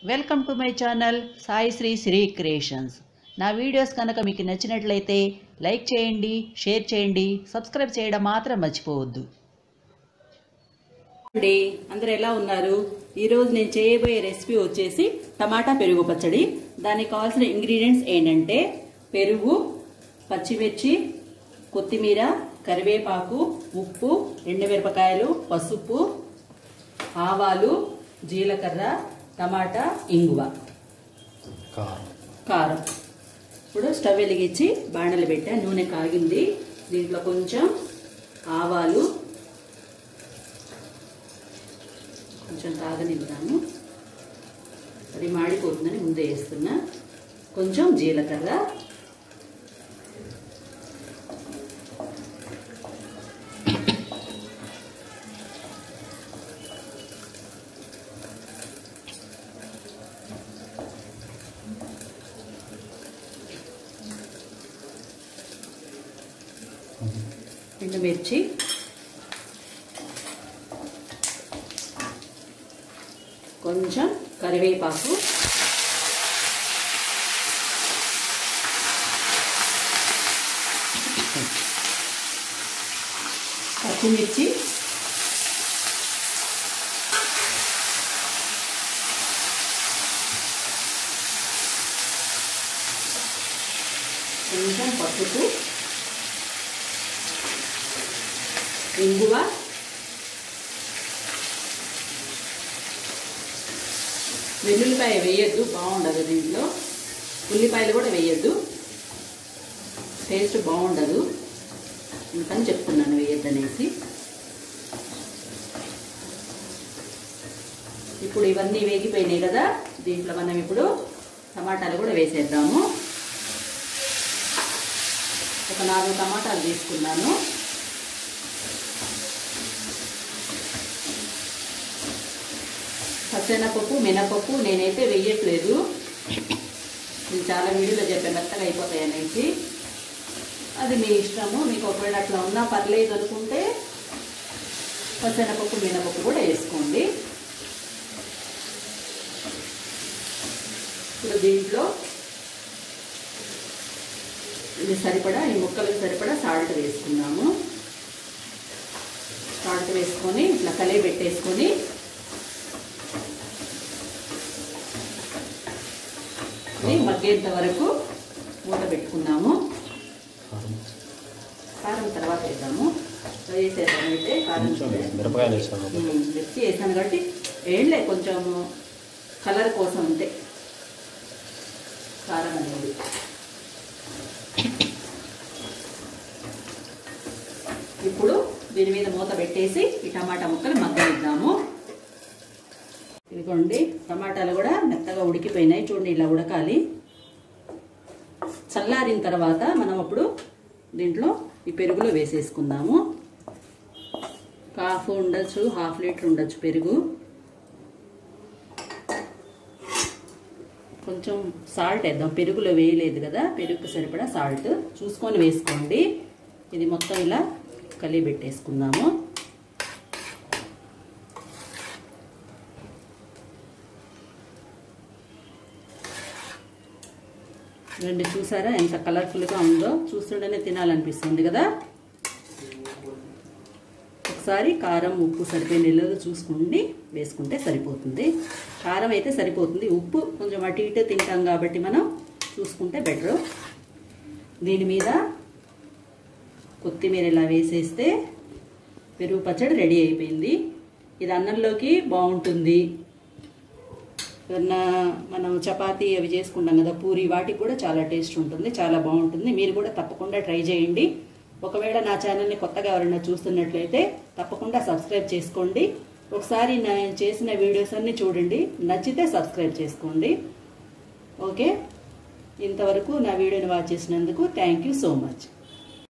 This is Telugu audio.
welcome to my channel Sai Sri Sri creations నా వీడియోస్ కనుక మీకు నచ్చినట్లయితే లైక్ చేయండి షేర్ చేయండి సబ్స్క్రైబ్ చేయడం మాత్రం మర్చిపోవద్దు అండి అందరు ఎలా ఉన్నారు ఈరోజు నేను చేయబోయే రెసిపీ వచ్చేసి టమాటా పెరుగు పచ్చడి దానికి కావాల్సిన ఇంగ్రీడియంట్స్ ఏంటంటే పెరుగు పచ్చిమిర్చి కొత్తిమీర కరివేపాకు ఉప్పు ఎండుమిరపకాయలు పసుపు ఆవాలు జీలకర్ర టమాటా ఇంగువ కారం కారం ఇప్పుడు స్టవ్ వెలిగించి బాణలు పెట్టా నూనె కాగింది దీంట్లో కొంచెం ఆవాలు కొంచెం కాగనిద్దాము అది మాడిపోతుందని ముందే వేస్తున్నా కొంచెం జీలకర్ర ఎండుమిర్చి కొంచెం కరివేపాకు పచ్చిమిర్చి కొంచెం పసుపు ఇంగువ వెల్లుల్లిపాయ వేయద్దు బాగుండదు దీంట్లో ఉల్లిపాయలు కూడా వేయద్దు టేస్ట్ బాగుండదు అందుకని చెప్తున్నాను వేయద్దు అనేసి ఇప్పుడు ఇవన్నీ వేగిపోయినాయి కదా దీంట్లో మనం ఇప్పుడు టమాటాలు కూడా వేసేద్దాము ఒక నాలుగు టమాటాలు తీసుకున్నాను పచ్చెనపప్పు మినపప్పు నేనైతే వెయ్యట్లేదు నేను చాలా వీడియోలో చెప్పాను మెత్తగా అయిపోతాయి అనేసి అది మీ ఇష్టము మీకు ఒకవేళ అట్లా ఉన్నా పర్లేదు అనుకుంటే పచ్చెనపప్పు మినపప్పు కూడా వేసుకోండి ఇప్పుడు దీంట్లో ఇది సరిపడా ఈ ముక్కలకు సరిపడా సాల్ట్ వేసుకున్నాము సాల్ట్ వేసుకొని ఇట్లా కలిగి పెట్టేసుకొని ఇది మగ్గేంత వరకు మూత పెట్టుకున్నాము కారం కారం తర్వాత వేద్దాము వేసేద్దాం అయితే కారం కొంచెం మిరపకాయలు వేసాను ఉమ్, మిర్చి వేసాను కాబట్టి ఏం లేదు కొంచెం కలర్ కోసం ఉంటే కారం అనేది ఇప్పుడు దీని మీద మూత పెట్టేసి ఈ టమాటా ముక్కలు మగ్గనిద్దాము ఇదిగోండి టమాటాలు కూడా మెత్తగా ఉడికిపోయినాయి చూడండి ఇలా ఉడకాలి చల్లారిన తర్వాత మనం అప్పుడు దీంట్లో ఈ పెరుగులో వేసేసుకుందాము హాఫ్ ఉండొచ్చు హాఫ్ లీటర్ ఉండొచ్చు పెరుగు కొంచెం సాల్ట్ వేద్దాం పెరుగులో వేయలేదు కదా పెరుగుకు సరిపడా సాల్ట్ చూసుకొని వేసుకోండి ఇది మొత్తం ఇలా కలిగి పెట్టేసుకుందాము రెండు చూసారా ఎంత కలర్ఫుల్గా ఉందో చూస్తుంటేనే తినాలనిపిస్తుంది కదా ఒకసారి కారం ఉప్పు సరిపోయిన నిల్వలు చూసుకుని వేసుకుంటే సరిపోతుంది కారం అయితే సరిపోతుంది ఉప్పు కొంచెం అటు ఇటు తింటాం కాబట్టి మనం చూసుకుంటే బెటరు దీని మీద కొత్తిమీర ఇలా వేసేస్తే పెరుగు పచ్చడి రెడీ అయిపోయింది ఇది అన్నంలోకి బాగుంటుంది ఏదన్నా మనం చపాతీ అవి చేసుకుంటాం కదా పూరి వాటికి కూడా చాలా టేస్ట్ ఉంటుంది చాలా బాగుంటుంది మీరు కూడా తప్పకుండా ట్రై చేయండి ఒకవేళ నా ఛానల్ని కొత్తగా ఎవరైనా చూస్తున్నట్లయితే తప్పకుండా సబ్స్క్రైబ్ చేసుకోండి ఒకసారి నేను చేసిన వీడియోస్ అన్ని చూడండి నచ్చితే సబ్స్క్రైబ్ చేసుకోండి ఓకే ఇంతవరకు నా వీడియోని వాచ్ చేసినందుకు థ్యాంక్ యూ సో మచ్